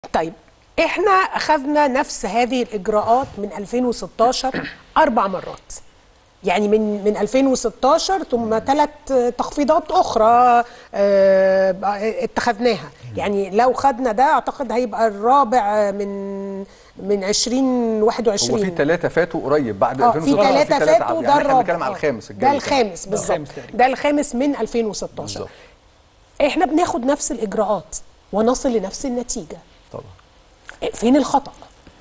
طيب احنا اخذنا نفس هذه الاجراءات من 2016 اربع مرات يعني من من 2016 ثم ثلاث تخفيضات اخرى آه، اتخذناها يعني لو خدنا ده اعتقد هيبقى الرابع من من 2021 هو في ثلاثة فاتوا قريب بعد اه في 2016 ثلاثة تلاتة فاتوا عب- ده يعني احنا الرابع بنتكلم على آه. الخامس الجاي ده كمان. الخامس بالظبط الخامس تقريبا. ده الخامس من 2016 بالظبط. احنا بناخد نفس الاجراءات ونصل لنفس النتيجه طبعا فين الخطا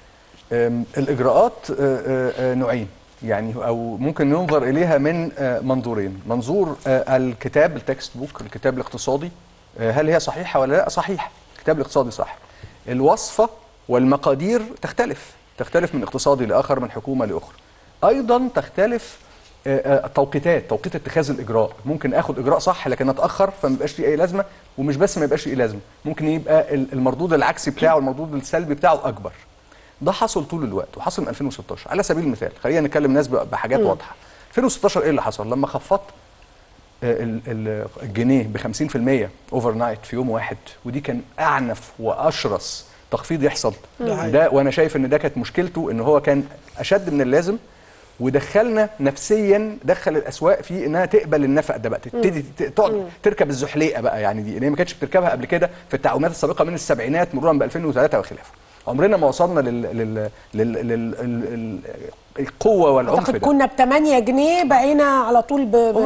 أم، الإجراءات آه، آه، آه، نوعين يعني أو ممكن ننظر إليها من آه، منظورين منظور آه، الكتاب التكست بوك الكتاب الاقتصادي آه، هل هي صحيحة ولا لا صحيح الكتاب الاقتصادي صح الوصفة والمقادير تختلف تختلف من اقتصادي لآخر من حكومة لأخرى أيضا تختلف آه، آه، توقيتات توقيت اتخاذ الاجراء ممكن اخد اجراء صح لكن اتاخر فما يبقاش ليه اي لازمه ومش بس ما يبقاش ليه لازمه ممكن يبقى ال- المردود العكسي بتاعه المردود السلبي بتاعه اكبر ده حصل طول الوقت وحصل من 2016 على سبيل المثال خلينا نتكلم ناس ب- بحاجات واضحه 2016 ايه اللي حصل لما خفضت آه، ال- ال- الجنيه ب 50% اوفر نايت في يوم واحد ودي كان اعنف واشرس تخفيض يحصل ده حقيقي. ده وانا شايف ان ده كانت مشكلته ان هو كان اشد من اللازم ودخلنا نفسيا دخل الاسواق في انها تقبل النفق ده بقى تبتدي ت- تقعد تركب الزحليقه بقى يعني دي اللي هي ما كانتش بتركبها قبل كده في التعويمات السابقه من السبعينات مرورا ب 2003 وخلافه عمرنا ما وصلنا لل لل لل لل لل القوه والعنف اعتقد ده كنا ب 8 جنيه بقينا على طول ب ب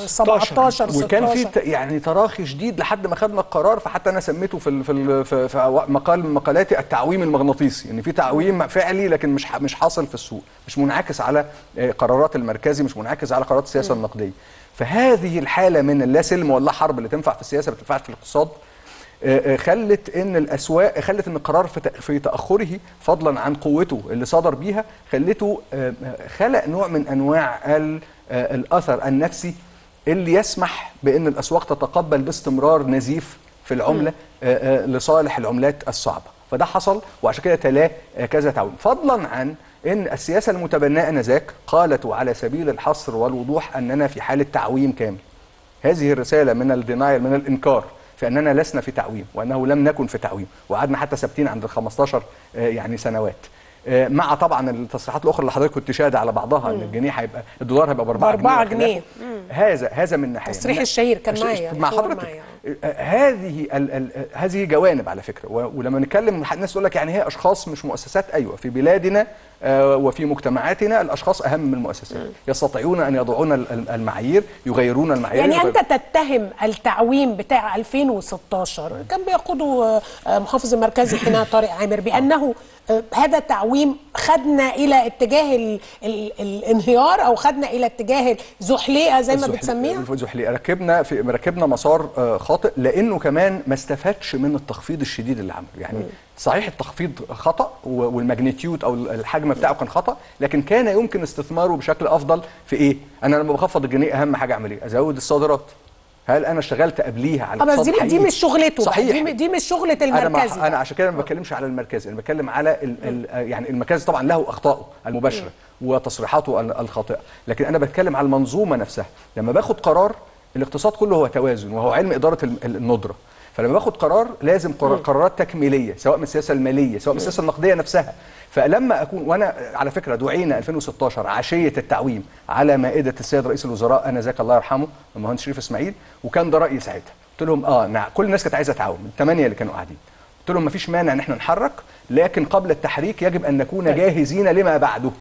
17 وكان في 16 ت- يعني تراخي شديد لحد ما خدنا القرار فحتى انا سميته في ال- في ال- في في مقال من مقالاتي التعويم المغناطيسي ان في تعويم فعلي لكن مش ح- مش حاصل في السوق مش منعكس على آه، قرارات المركزي مش منعكس على قرارات السياسه النقديه فهذه الحاله من اللا سلم ولا حرب اللي تنفع في السياسه ما بتنفعش في الاقتصاد آه، آه، خلت ان الاسواق خلت ان القرار في ت- في تاخره فضلا عن قوته اللي صدر بيها خلته آه، آه، خلق نوع من انواع ال- آه، الاثر النفسي اللي يسمح بان الاسواق تتقبل باستمرار نزيف في العمله آه، آه، لصالح العملات الصعبه فده حصل وعشان كده تلاه آه، كذا تعويم فضلا عن ان السياسه المتبناه انذاك قالت على سبيل الحصر والوضوح اننا في حاله تعويم كامل هذه الرساله من الدينايل من الانكار في اننا لسنا في تعويم وانه لم نكن في تعويم وقعدنا حتى ثابتين عند ال 15 آه، يعني سنوات آه، مع طبعا التصريحات الاخرى اللي حضرتك كنت شاهد على بعضها ان الجنيه هيبقى الدولار هيبقى ب 4 بأربعة جنيه جنيه. وخلافه. هذا هذا من ناحيه التصريح من- الشهير كان الش- معايا، مع الحوار حضرتك معايا. آه، هذه ال ال هذه جوانب على فكره و- ولما نتكلم الناس تقول لك يعني هي اشخاص مش مؤسسات ايوه في بلادنا آه، وفي مجتمعاتنا الاشخاص اهم من المؤسسات يستطيعون ان يضعون ال- ال- المعايير يغيرون المعايير يعني يغيرون- انت تتهم التعويم بتاع 2016 كان بيقوده آه، محافظ المركزي حينها طارق عامر بانه آه، هذا التعويم خدنا الى اتجاه ال ال الانهيار او خدنا الى اتجاه زحليقه زي ما الزحليق- بتسميها الزحليق ركبنا في ركبنا مسار آه، خاطئ لانه كمان ما استفادش من التخفيض الشديد اللي عمله يعني صحيح التخفيض خطا و- والماجنتيود او الحجم بتاعه كان خطا لكن كان يمكن استثماره بشكل افضل في ايه انا لما بخفض الجنيه اهم حاجه اعمل ايه ازود الصادرات هل انا اشتغلت قبليها على آه، بس اقتصاد دي دي حقيقي؟ مش شغلته بقى، صحيح دي, دي مش شغله انا ما المركزي انا بقى. عشان كده ما بتكلمش على المركزي انا بتكلم على ال ال يعني المركزي طبعا له اخطائه المباشره وتصريحاته ال- الخاطئه لكن انا بتكلم على المنظومه نفسها لما باخد قرار الاقتصاد كله هو توازن وهو علم اداره ال- ال- الندره فلما باخد قرار لازم قرار قرارات تكميليه سواء من السياسه الماليه سواء من السياسه النقديه نفسها فلما اكون وانا على فكره دعينا 2016 عشيه التعويم على مائده السيد رئيس الوزراء انذاك الله يرحمه المهندس شريف اسماعيل وكان ده رايي ساعتها قلت لهم اه نعم كل الناس كانت عايزه تعاون الثمانيه اللي كانوا قاعدين قلت لهم مفيش مانع ان احنا نحرك لكن قبل التحريك يجب ان نكون جاهزين لما بعده